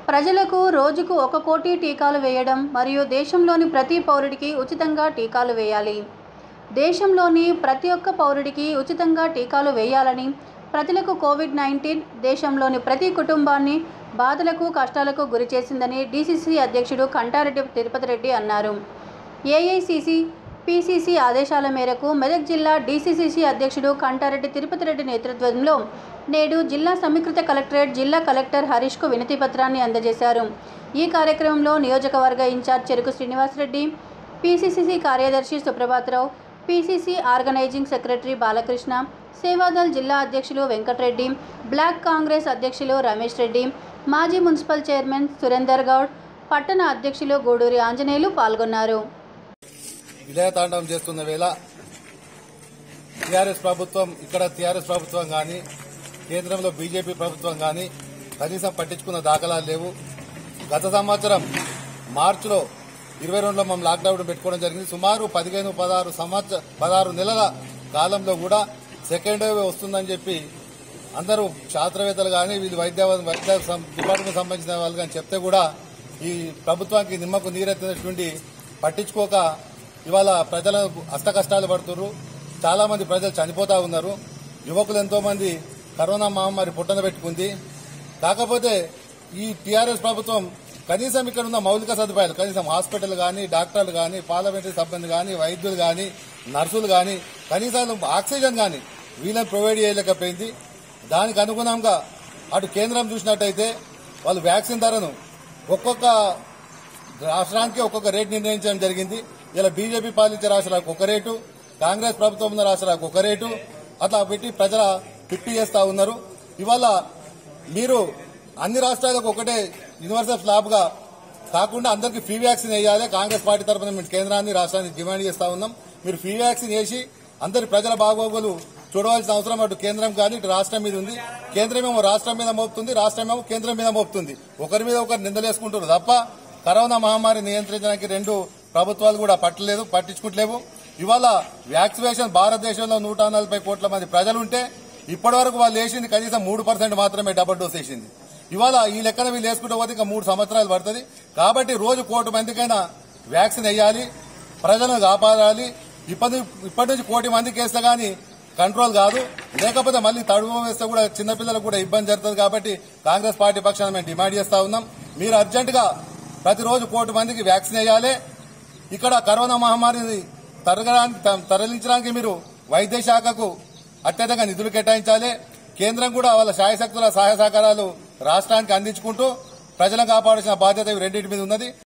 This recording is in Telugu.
ప్రజలకు రోజుకు ఒక కోటి టీకాలు వేయడం మరియు దేశంలోని ప్రతి పౌరుడికి ఉచితంగా టీకాలు వేయాలి దేశంలోని ప్రతి ఒక్క పౌరుడికి ఉచితంగా టీకాలు వేయాలని ప్రజలకు కోవిడ్ నైన్టీన్ దేశంలోని ప్రతి కుటుంబాన్ని బాధలకు కష్టాలకు గురి చేసిందని డీసీసీ అధ్యక్షుడు కంటారెడ్డి తిరుపతి రెడ్డి అన్నారు ఏఐసిసి పిసిసి ఆదేశాల మేరకు మెదక్ జిల్లా డీసీసీసీ అధ్యక్షుడు కంటారెడ్డి తిరుపతి రెడ్డి నేతృత్వంలో నేడు జిల్లా సమీకృత కలెక్టరేట్ జిల్లా కలెక్టర్ హరీష్కు వినతి పత్రాన్ని అందజేశారు ఈ కార్యక్రమంలో నియోజకవర్గ ఇన్ఛార్జ్ చెరుకు శ్రీనివాసరెడ్డి పిసిసిసి కార్యదర్శి Suprabhata Rao PCC organising secretary Balakrishna Seva Dal జిల్లా అధ్యక్షులు వెంకటరెడ్డి బ్లాక్ కాంగ్రెస్ అధ్యక్షులు రమేష్ రెడ్డి మాజీ మున్సిపల్ చైర్మన్ సురేందర్ గౌడ్ పట్టణ అధ్యక్షులు గూడూరి ఆంజనేయులు పాల్గొన్నారు విలయతాండవం చేస్తున్న వేళ టీఆర్ఎస్ ప్రభుత్వం ఇక్కడ టీఆర్ఎస్ ప్రభుత్వం కానీ కేంద్రంలో బీజేపీ ప్రభుత్వం కానీ కనీసం పట్టించుకున్న దాఖలాలు లేవు గత సంవత్సరం మార్చిలో ఇరవై రెండులో మనం లాక్డౌన్ పెట్టుకోవడం జరిగింది సుమారు పదిహేను పదహారు సంవత్సర పదహారు నెలల కాలంలో కూడా సెకండ్ వేవ్ వస్తుందని చెప్పి అందరూ శాస్త్రవేత్తలు కానీ వీళ్ళు వైద్య వైద్య సం- డిపార్ట్మెంట్ సంబంధించిన వాళ్ళు కానీ చెప్తే కూడా ఈ ప్రభుత్వానికి నిమ్మకు నీరెత్తినటువంటి పట్టించుకోక ఇవాళ ప్రజలు అష్ట కష్టాలు పడుతున్నారు చాలా మంది ప్రజలు చనిపోతా ఉన్నారు యువకులు ఎంతో మంది కరోనా మహమ్మారి పుట్టన పెట్టుకుంది కాకపోతే ఈ టీఆర్ఎస్ ప్రభుత్వం కనీసం ఇక్కడ ఉన్న మౌలిక సదుపాయాలు కనీసం హాస్పిటల్ కానీ డాక్టర్లు కానీ పార్లమెంటరీ సిబ్బంది కానీ వైద్యులు కానీ నర్సులు కానీ కనీసం ఆక్సిజన్ కానీ వీళ్ళని ప్రొవైడ్ చేయలేకపోయింది దానికి అనుగుణంగా అటు కేంద్రం చూసినట్టయితే వాళ్ళు వ్యాక్సిన్ ధరను ఒక్కొక్క రాష్ట్రానికి ఒక్కొక్క రేటు నిర్ణయించడం జరిగింది ఇలా బీజేపీ పాలించే రాష్ట్రాలకు ఒక రేటు కాంగ్రెస్ ప్రభుత్వం ఉన్న రాష్ట్రాలకు ఒక రేటు అట్లా పెట్టి ప్రజల పిప్పి చేస్తా ఉన్నారు ఇవాళ మీరు అన్ని రాష్ట్రాలకు ఒకటే యూనివర్సల్ స్లాబ్ గా కాకుండా అందరికీ ఫ్రీ వ్యాక్సిన్ వేయాలి కాంగ్రెస్ పార్టీ తరఫున మేము కేంద్రాన్ని రాష్ట్రాన్ని డిమాండ్ చేస్తా ఉన్నాం మీరు ఫ్రీ వ్యాక్సిన్ వేసి అందరి ప్రజల బాగోగులు చూడవలసిన అవసరం అటు కేంద్రం కానీ ఇటు రాష్ట్రం మీద ఉంది కేంద్రమేమో రాష్ట్రం మీద మోపుతుంది రాష్ట్రమేమో కేంద్రం మీద మోపుతుంది ఒకరి మీద ఒకరు నిందలేసుకుంటున్నారు తప్ప కరోనా మహమ్మారి నియంత్రించడానికి రెండు ప్రభుత్వాలు కూడా పట్టలేదు పట్టించుకుంటలేవు ఇవాళ వ్యాక్సినేషన్ భారతదేశంలో నూట నలభై కోట్ల మంది ప్రజలు ఉంటే ఇప్పటి వరకు వాళ్ళు వేసింది కనీసం మూడు పర్సెంట్ మాత్రమే డబుల్ డోస్ వేసింది ఇవాళ ఈ లెక్కన వీళ్ళు వేసుకుంటే పోతే ఇంకా మూడు సంవత్సరాలు పడుతుంది కాబట్టి రోజు కోటి మందికైనా వ్యాక్సిన్ వేయాలి ప్రజలను కాపాడాలి ఇప్పటి ఇప్పటి నుంచి కోటి మందికి వేస్తే గానీ కంట్రోల్ కాదు లేకపోతే మళ్ళీ తడుము వేస్తే కూడా చిన్నపిల్లలకు కూడా ఇబ్బంది జరుగుతుంది కాబట్టి కాంగ్రెస్ పార్టీ పక్షాన మేము డిమాండ్ చేస్తా ఉన్నాం మీరు అర్జెంటుగా ప్రతిరోజు కోటి మందికి వ్యాక్సిన్ వేయాలి ఇక్కడ కరోనా మహమ్మారిని తరగడానికి తరలించడానికి మీరు వైద్య శాఖకు అత్యధికంగా నిధులు కేటాయించాలి కేంద్రం కూడా వాళ్ళ శాయశక్తుల సహాయ సహకారాలు రాష్ట్రానికి అందించుకుంటూ ప్రజలను కాపాడాల్సిన బాధ్యత ఈ రెండింటి మీద ఉన్నది